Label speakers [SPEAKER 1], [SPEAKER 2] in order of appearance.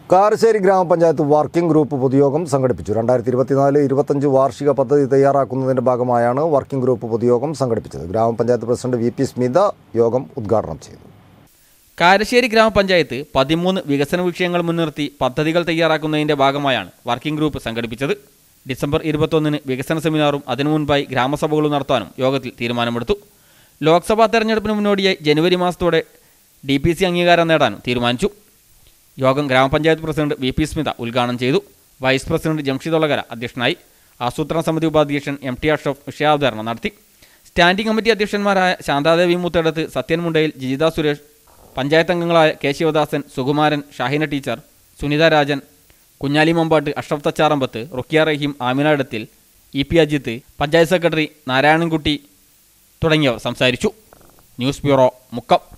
[SPEAKER 1] കാരശ്ശേരി ഗ്രാമപഞ്ചായത്ത് working group പൊതുയോഗം സംഘടിപ്പിച്ചു രണ്ടായിരത്തി ഇരുപത്തിനാല് ഇരുപത്തഞ്ച് വാർഷിക പദ്ധതി തയ്യാറാക്കുന്നതിന്റെ ഭാഗമായാണ് വർക്കിംഗ് ഗ്രൂപ്പ് പൊതുയോഗം സംഘടിപ്പിച്ചത് ഗ്രാമപഞ്ചായത്ത് പ്രസിഡന്റ് വി പി സ്മിത യോഗം ഉദ്ഘാടനം ചെയ്തു
[SPEAKER 2] കാരശ്ശേരി ഗ്രാമപഞ്ചായത്ത് പതിമൂന്ന് വികസന വിഷയങ്ങൾ മുൻനിർത്തി പദ്ധതികൾ തയ്യാറാക്കുന്നതിന്റെ ഭാഗമായാണ് വർക്കിംഗ് ഗ്രൂപ്പ് സംഘടിപ്പിച്ചത് ഡിസംബർ ഇരുപത്തൊന്നിന് വികസന സെമിനാറും അതിനു മുൻപായി ഗ്രാമസഭകളും നടത്താനും യോഗത്തിൽ തീരുമാനമെടുത്തു ലോക്സഭാ തെരഞ്ഞെടുപ്പിന് മുന്നോടിയായി ജനുവരി മാസത്തോടെ ഡി പി സി അംഗീകാരം നേടാനും തീരുമാനിച്ചു യോഗം ഗ്രാമപഞ്ചായത്ത് പ്രസിഡന്റ് വി പി സ്മിത ഉദ്ഘാടനം ചെയ്തു വൈസ് പ്രസിഡന്റ് ജംഷിദ് ഒളകര അധ്യക്ഷനായി ആസൂത്രണ സമിതി ഉപാധ്യക്ഷൻ എം ടി അഷ്റഫ് വിഷയാവതരണം നടത്തി സ്റ്റാൻഡിംഗ് കമ്മിറ്റി അധ്യക്ഷന്മാരായ ശാന്താദേവി മുത്തേടത്ത് സത്യൻ മുണ്ടയിൽ ജിജിത സുരേഷ് പഞ്ചായത്ത് അംഗങ്ങളായ K Sivadasan Sukumaran Shahina teacher Sunitha Rajan Kunjali Mambattu Ashraf Thacharambath Rukkiya Rahim Amina Edathil E P Ajith panchayat secretary Narayanankutty തുടങ്ങിയവർ സംസാരിച്ചു ന്യൂസ് ബ്യൂറോ മുക്കം